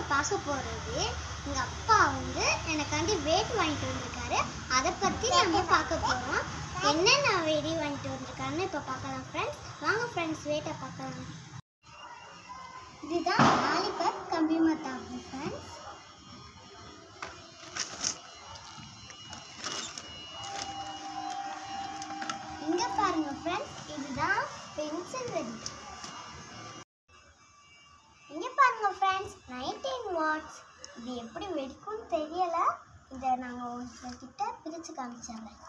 பார்க்க போகிறது எங்கள் அப்பா வந்து எனக்காண்டி வேட் வாங்கிட்டு வந்திருக்காரு அதை பற்றி நம்ம பார்க்க போகிறோம் என்னென்ன வெடி வாங்கிட்டு வந்திருக்காருன்னு இப்போ பார்க்கலாம் ஃப்ரெண்ட்ஸ் வாங்க ஃப்ரெண்ட்ஸ் வேட்டை பார்க்கலாம் இதுதான் லாலிபப் கம்பி மத்தாப்பு ஃப்ரெண்ட்ஸ் இங்க பாருங்க ஃப்ரெண்ட்ஸ் இதுதான் பென்சில் வெடி இங்க பாருங்க ஃப்ரெண்ட்ஸ் நைன்டீன் வாட்ஸ் இது எப்படி வெடிக்கும்னு தெரியல இதை நாங்கள் உங்ககிட்ட பிரித்து காமிச்சிடுறேன்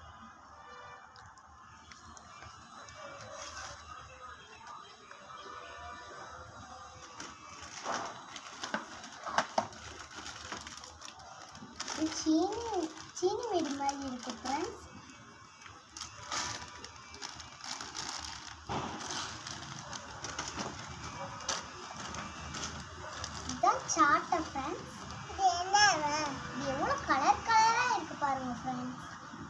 இது சீனி சீனி வெடி மாதிரி இருக்கு ஃப்ரெண்ட்ஸ் இதுதான் சாட்டை ஃப்ரெண்ட்ஸ் இது என்ன இது எவ்வளோ கலர் கலராக இருக்கு பாருங்க ஃப்ரெண்ட்ஸ்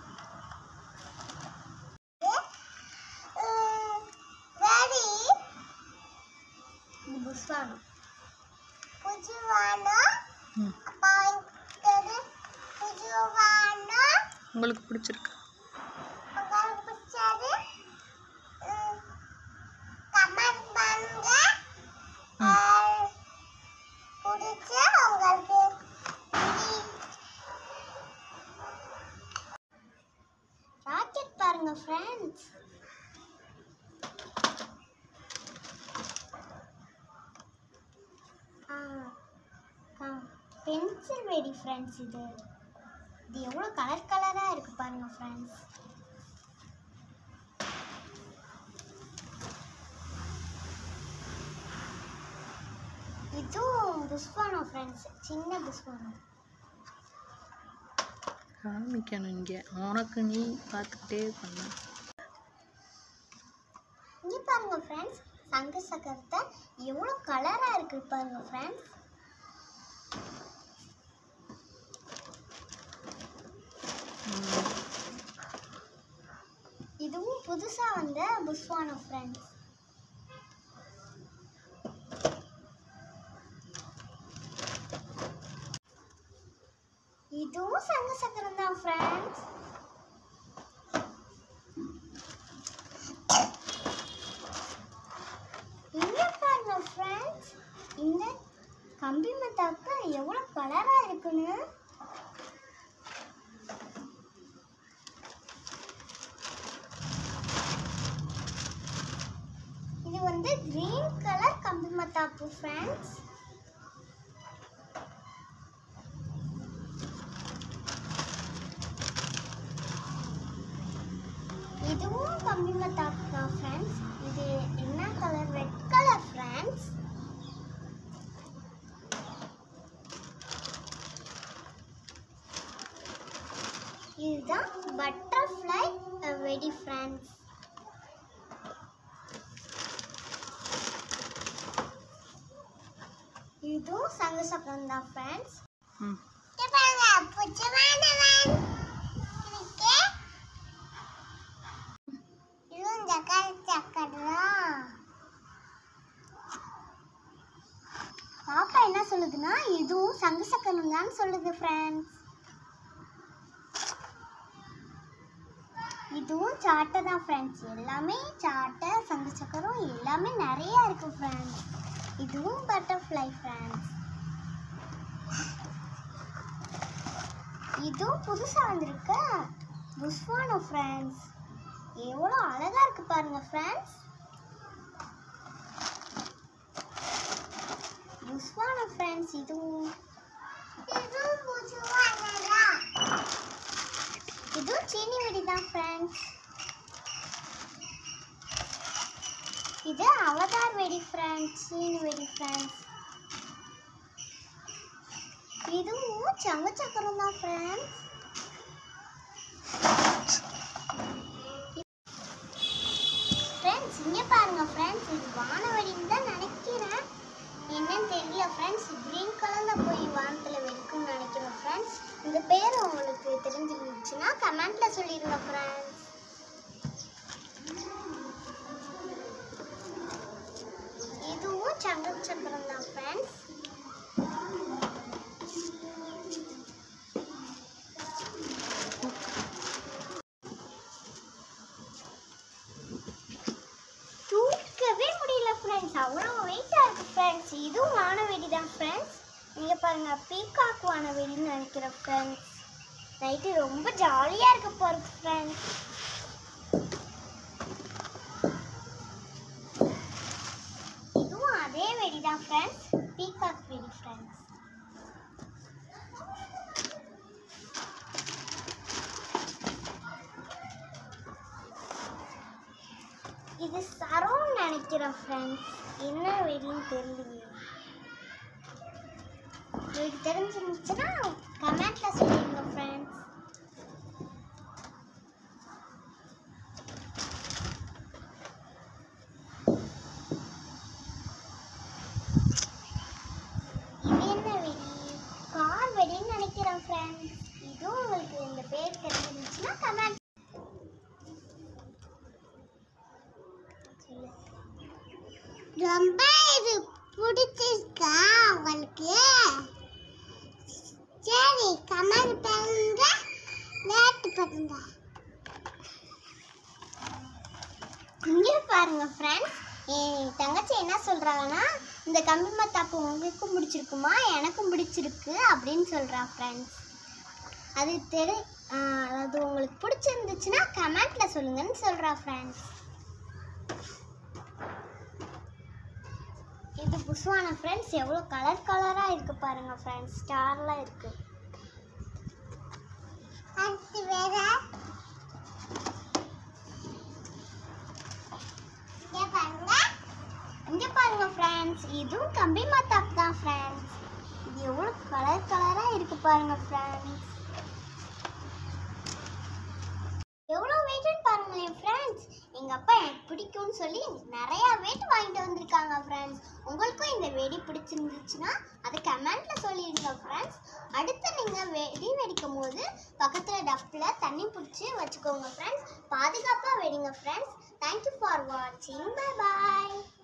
இது புஷ்வானம் புஜுவானம் ம். அப்பா வாங்கிட்டது புஜுவானம் உங்களுக்கு பிடிச்சிருக்கு உங்களுக்கு பிடிச்சது கமெண்ட் பண்ணுங்க ம். பிடிச்ச உங்களுக்கு ராக்கெட் பாருங்க ஃப்ரெண்ட்ஸ் பென்சில் வெடி ஃப்ரெண்ட்ஸ் இது இது எவ்வளோ கலர் கலராக இருக்கு பாருங்க ஃப்ரெண்ட்ஸ் இதுவும் புஷ்பானம் ஃப்ரெண்ட்ஸ் சின்ன புஷ்பானம் காமிக்கணும் இங்கே உனக்கு நீ பார்த்துக்கிட்டே பண்ண இங்கே பாருங்க ஃப்ரெண்ட்ஸ் சங்கு சக்கரத்தை எவ்வளோ கலராக இருக்கு பாருங்க ஃப்ரெண்ட்ஸ் ம். இதுவும் புதுசாக வந்த புஷ்வானம் ஃப்ரெண்ட்ஸ் இதுவும் சங்கு சக்கரம் தான் ஃப்ரெண்ட்ஸ் இங்க பாருங்க ஃப்ரெண்ட்ஸ் இந்த கம்பி மத்தாப்பு எவ்வளோ கலராக இருக்குன்னு இது வந்து கிரீன் கலர் கம்பி மத்தாப்பு ஃப்ரெண்ட்ஸ் இதுவும் கம்பி மத்தாப்பு தான் ஃப்ரெண்ட்ஸ் இது என்ன கலர் ரெட் கலர் ஃப்ரெண்ட்ஸ் இதுதான் பட்டர்ஃப்ளை வெடி ஃப்ரெண்ட்ஸ் இதுவும் சங்கு சக்கரம் தான் ஃப்ரெண்ட்ஸ் ம் இதுவும் சக்கர சக்கரம் பாப்பா என்ன சொல்லுதுன்னா இதுவும் சங்கு சக்கரம் தான் சொல்லுது ஃப்ரெண்ட்ஸ் இதுவும் சாட்டை தான் ஃப்ரெண்ட்ஸ் எல்லாமே சாட்டை சங்கு சக்கரம் எல்லாமே நிறைய இருக்கு ஃப்ரெண்ட்ஸ் இதுவும் பட்டர்ஃப்ளை ஃப்ரெண்ட்ஸ் இதுவும் புதுசாக வந்திருக்க புஷ்வானோ ஃப்ரெண்ட்ஸ் எவ்வளோ அழகா இருக்கு பாருங்க ஃப்ரெண்ட்ஸ் புஷ்வானோ ஃப்ரெண்ட்ஸ் இதுவும் இதுவும் புஷ்வானோ இதுவும் சீனி வெடி தான் ஃப்ரெண்ட்ஸ் இது அவதார் வெடி ஃப்ரெண்ட்ஸ் சீனி வெடி ஃப்ரெண்ட்ஸ் இதுவும் சங்க சக்கரம் தான் ஃப்ரெண்ட்ஸ் ஃப்ரெண்ட்ஸ் இங்கே பாருங்க ஃப்ரெண்ட்ஸ் இது வானவெடின்னு தான் நினைக்கிறேன் என்னன்னு தெரியல ஃப்ரெண்ட்ஸ் க்ரீன் கலரில் போய் வானத்தில் வெடிக்கும்னு நினைக்கிறேன் ஃப்ரெண்ட்ஸ் இந்த பேர் உங்களுக்கு தெரிஞ்சிருந்துச்சுன்னா கமெண்ட்ல சொல்லிடுங்க ஃப்ரெண்ட்ஸ் இதுவும் சங்க சக்கரம் தான் ஃப்ரெண்ட்ஸ் இங்க பாருங்க பீகாக் வானவெளின்னு நினைக்கிறேன் ஃப்ரெண்ட்ஸ் நைட்டு ரொம்ப ஜாலியாக இருக்க போகிறது ஃப்ரெண்ட்ஸ் இதுவும் அதே வெடி தான் ஃப்ரெண்ட்ஸ் பீகாக் வெடி ஃப்ரெண்ட்ஸ் இது சரோன்னு நினைக்கிறேன் ஃப்ரெண்ட்ஸ் என்ன வெடின்னு தெரியலையே உங்களுக்கு தெரிஞ்சிருந்துச்சுன்னா கமெண்ட்ல சொல்லுங்க ஃப்ரெண்ட்ஸ் இது என்ன வெடி கார் வெடின்னு நினைக்கிறேன் ஃப்ரெண்ட்ஸ் இதுவும் உங்களுக்கு இந்த பேர் தெரிஞ்சிருந்துச்சுன்னா கமெண்ட் ரொம்ப இது பிடிச்சிருக்கா உங்களுக்கு சரி கமெண்ட் பண்ணுங்க லேட் பண்ணுங்க இங்கே பாருங்க ஃப்ரெண்ட்ஸ் என் தங்கச்சி என்ன சொல்றாங்கன்னா இந்த கம்பி மத்தாப்பு உங்களுக்கும் பிடிச்சிருக்குமா எனக்கும் பிடிச்சிருக்கு அப்படின்னு சொல்றா ஃப்ரெண்ட்ஸ் அது தெரி ஆஹ் அது உங்களுக்கு பிடிச்சிருந்துச்சுன்னா கமெண்ட்ல சொல்லுங்கன்னு சொல்றா ஃப்ரெண்ட்ஸ் இது புஷ்வான ஃப்ரெண்ட்ஸ் எவ்வளோ கலர் கலராக இருக்கு பாருங்க ஃப்ரெண்ட்ஸ் ஸ்டார்லாம் இருக்கு அடுத்து வேற இங்க பாருங்க ஃப்ரெண்ட்ஸ் இதுவும் கம்பி மத்தாப் தான் ஃப்ரெண்ட்ஸ் இது எவ்வளோ கலர் கலராக இருக்கு பாருங்க ஃப்ரெண்ட்ஸ் எவ்வளோ வெயிட்னு பாருங்களேன் ஃப்ரெண்ட்ஸ் எங்கள் அப்பா எனக்கு பிடிக்கும்னு சொல்லி நிறையா வெயிட் வாங்கிட்டு வந்திருக்காங்க ஃப்ரெண்ட்ஸ் உங்களுக்கும் இந்த வெடி பிடிச்சிருந்துச்சுன்னா அதை கமெண்ட்டில் சொல்லிடுங்க ஃப்ரெண்ட்ஸ் அடுத்து நீங்கள் வெடி வெடிக்கும் போது பக்கத்தில் டப்பில் தண்ணி பிடிச்சி வச்சுக்கோங்க ஃப்ரெண்ட்ஸ் பாதுகாப்பாக வெடிங்க ஃப்ரெண்ட்ஸ் தேங்க்யூ ஃபார் வாட்சிங் பை பாய்